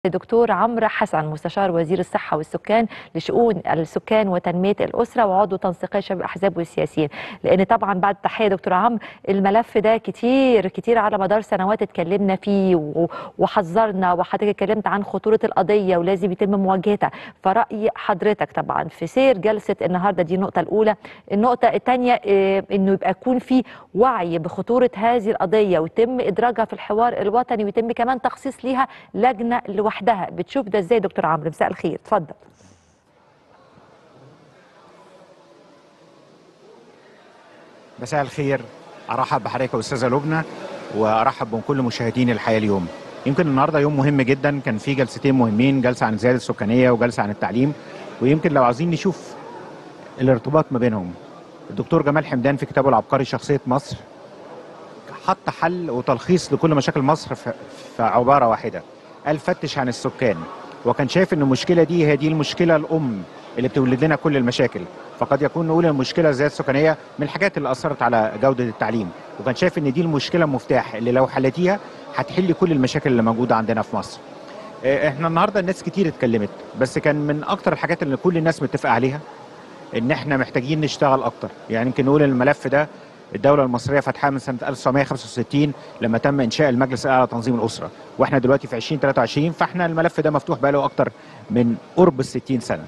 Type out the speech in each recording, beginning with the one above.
دكتور عمرو حسن مستشار وزير الصحة والسكان لشؤون السكان وتنمية الأسرة وعضو تنسيقية شباب الأحزاب والسياسيين لأن طبعا بعد تحية دكتور عمرو الملف ده كتير كتير على مدار سنوات اتكلمنا فيه و- وحذرنا وحضرتك اتكلمت عن خطورة القضية ولازم يتم مواجهتها فرأي حضرتك طبعا في سير جلسة النهاردة دي النقطة الأولى النقطة الثانية اه، إنه يبقى يكون في وعي بخطورة هذه القضية ويتم إدراجها في الحوار الوطني ويتم كمان تخصيص ليها لجنة لوحدها بتشوف ده ازاي دكتور عمرو مساء الخير اتفضل مساء الخير ارحب بحضرتك يا استاذه لبنى وارحب بكل مشاهدين الحياه اليوم يمكن النهارده يوم مهم جدا كان في جلستين مهمين جلسه عن الزياده السكانيه وجلسه عن التعليم ويمكن لو عاوزين نشوف الارتباط ما بينهم الدكتور جمال حمدان في كتابه العبقري شخصيه مصر حط حل وتلخيص لكل مشاكل مصر في في عباره واحده قال فتش عن السكان وكان شايف ان المشكله دي هي دي المشكله الام اللي بتولد لنا كل المشاكل فقد يكون نقول المشكله الزياده السكانيه من الحاجات اللي اثرت على جوده التعليم وكان شايف ان دي المشكله المفتاح اللي لو حلتيها هتحل كل المشاكل اللي موجوده عندنا في مصر آه، احنا النهارده الناس كتير اتكلمت بس كان من اكتر الحاجات اللي كل الناس متفقه عليها ان احنا محتاجين نشتغل اكتر يعني يمكن نقول الملف ده الدولة المصرية فتحها من سنة 1965 لما تم إنشاء المجلس الأعلى لتنظيم الأسرة وإحنا دلوقتي في 2023 فإحنا الملف ده مفتوح بقاله أكتر من قرب ال 60 سنة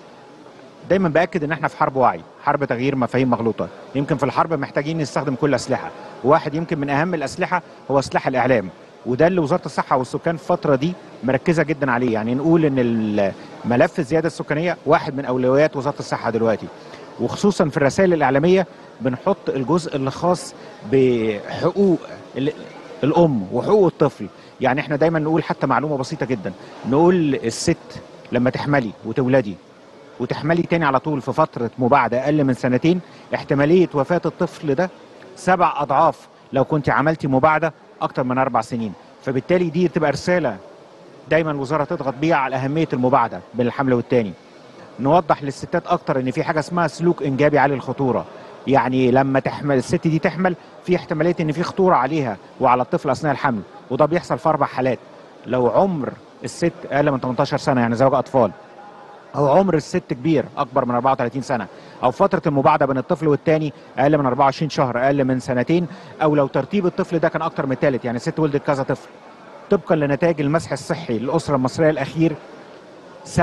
دايما باكد ان احنا في حرب وعي حرب تغيير مفاهيم مغلوطه يمكن في الحرب محتاجين نستخدم كل الاسلحه واحد يمكن من اهم الاسلحه هو سلاح الاعلام وده اللي وزاره الصحه والسكان في الفتره دي مركزه جدا عليه يعني نقول ان الملف الزياده السكانيه واحد من اولويات وزاره الصحه دلوقتي وخصوصا في الرسائل الاعلاميه بنحط الجزء اللي خاص بحقوق ال- الام وحقوق الطفل يعني احنا دايما نقول حتى معلومه بسيطه جدا نقول الست لما تحملي وتولدي وتحملي تاني على طول في فترة مباعدة أقل من سنتين احتمالية وفاة الطفل ده سبع أضعاف لو كنت عملتي مباعدة أكتر من أربع سنين فبالتالي دي تبقى رسالة دايما الوزارة تضغط بيها على أهمية المباعدة بين الحمل والتاني نوضح للستات أكتر إن في حاجة اسمها سلوك إنجابي عالي الخطورة يعني لما تحمل الست دي تحمل في احتمالية إن في خطورة عليها وعلى الطفل أثناء الحمل وده بيحصل في أربع حالات لو عمر الست أقل من 18 سنة يعني زوج أطفال او عمر الست كبير اكبر من 34 سنه او فتره المباعده بين الطفل والتاني اقل من 24 شهر اقل من سنتين او لو ترتيب الطفل ده كان اكتر من الثالث يعني ست ولدت كذا طفل طبقا لنتائج المسح الصحي للاسره المصريه الاخير 77%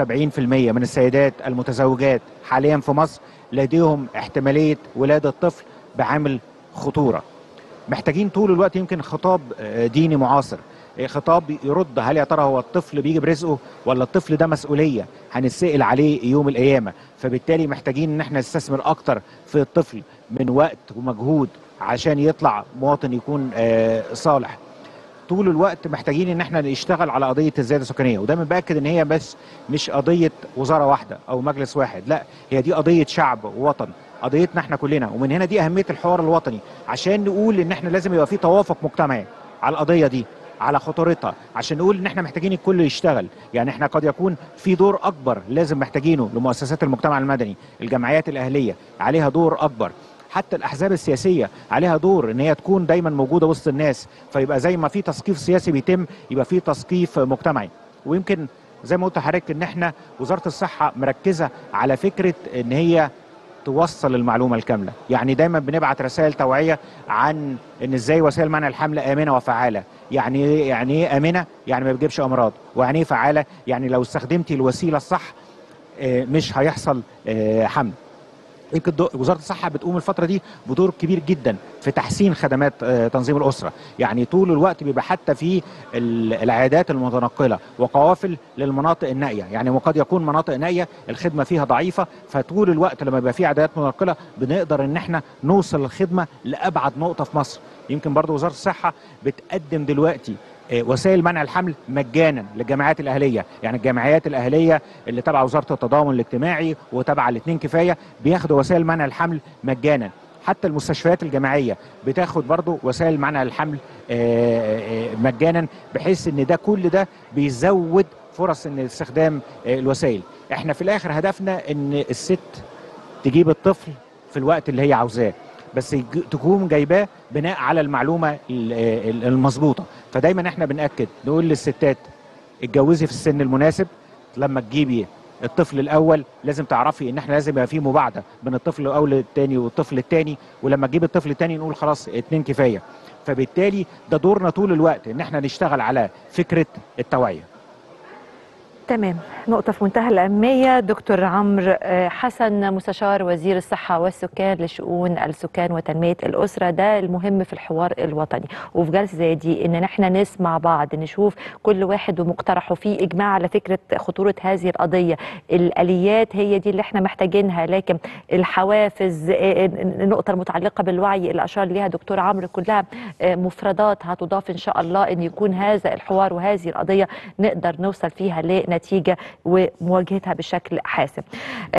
من السيدات المتزوجات حاليا في مصر لديهم احتماليه ولاده طفل بعامل خطوره محتاجين طول الوقت يمكن خطاب آه، ديني معاصر آه، خطاب يرد هل يا ترى هو الطفل بيجي برزقه ولا الطفل ده مسؤوليه هنتسال عليه يوم القيامه فبالتالي محتاجين ان احنا نستثمر اكتر في الطفل من وقت ومجهود عشان يطلع مواطن يكون آه، صالح طول الوقت محتاجين ان احنا نشتغل على قضيه الزياده السكانيه وده متاكد ان هي بس مش قضيه وزاره واحده او مجلس واحد لا هي دي قضيه شعب ووطن قضيتنا احنا كلنا ومن هنا دي اهميه الحوار الوطني عشان نقول ان احنا لازم يبقى في توافق مجتمعي على القضيه دي على خطورتها عشان نقول ان احنا محتاجين الكل يشتغل يعني احنا قد يكون في دور اكبر لازم محتاجينه لمؤسسات المجتمع المدني الجمعيات الاهليه عليها دور اكبر حتى الاحزاب السياسيه عليها دور ان هي تكون دايما موجوده وسط الناس فيبقى زي ما في تثقيف سياسي بيتم يبقى في تثقيف مجتمعي ويمكن زي ما قلت لحضرتك ان احنا وزاره الصحه مركزه على فكره ان هي توصل المعلومه الكامله يعني دايما بنبعت رسائل توعيه عن ان ازاي وسائل منع الحمل امنه وفعاله يعني إيه- يعني ايه امنه يعني ما بتجيبش امراض ويعني ايه فعاله يعني لو استخدمتي الوسيله الصح آه، مش هيحصل آه، حمل يمكن دو- وزاره الصحه بتقوم الفتره دي بدور كبير جدا في تحسين خدمات آه، تنظيم الاسره يعني طول الوقت بيبقى حتى في ال- العيادات المتنقله وقوافل للمناطق النائيه يعني وقد يكون مناطق نائيه الخدمه فيها ضعيفه فطول الوقت لما يبقى في عيادات متنقله بنقدر ان احنا نوصل الخدمه لابعد نقطه في مصر يمكن برضو وزاره الصحه بتقدم دلوقتي آه، وسائل منع الحمل مجانا للجامعات الاهليه يعني الجامعات الاهليه اللي تبع وزاره التضامن الاجتماعي وتبع الاثنين كفايه بياخدوا وسائل منع الحمل مجانا حتى المستشفيات الجامعيه بتاخد برضو وسائل منع الحمل آه، آه، مجانا بحيث ان ده كل ده بيزود فرص ان استخدام آه، الوسائل احنا في الاخر هدفنا ان الست تجيب الطفل في الوقت اللي هي عاوزاه بس يج- تكون جايباه بناء على المعلومه ال- ال- المظبوطه فدايما احنا بناكد نقول للستات اتجوزي في السن المناسب لما تجيبي الطفل الاول لازم تعرفي ان احنا لازم يبقى في مباعده بين الطفل الاول الثاني والطفل الثاني ولما تجيب الطفل الثاني نقول خلاص اتنين كفايه فبالتالي ده دورنا طول الوقت ان احنا نشتغل على فكره التوعيه تمام نقطة في منتهى الأهمية دكتور عمرو آه، حسن مستشار وزير الصحة والسكان لشؤون السكان وتنمية الأسرة ده المهم في الحوار الوطني وفي جلسة زي دي إن احنا نسمع بعض نشوف كل واحد ومقترحه في إجماع على فكرة خطورة هذه القضية الآليات هي دي اللي احنا محتاجينها لكن الحوافز آه، النقطة المتعلقة بالوعي اللي أشار ليها دكتور عمرو كلها آه، مفردات هتضاف إن شاء الله إن يكون هذا الحوار وهذه القضية نقدر نوصل فيها لنتيجة ومواجهتها بشكل حاسم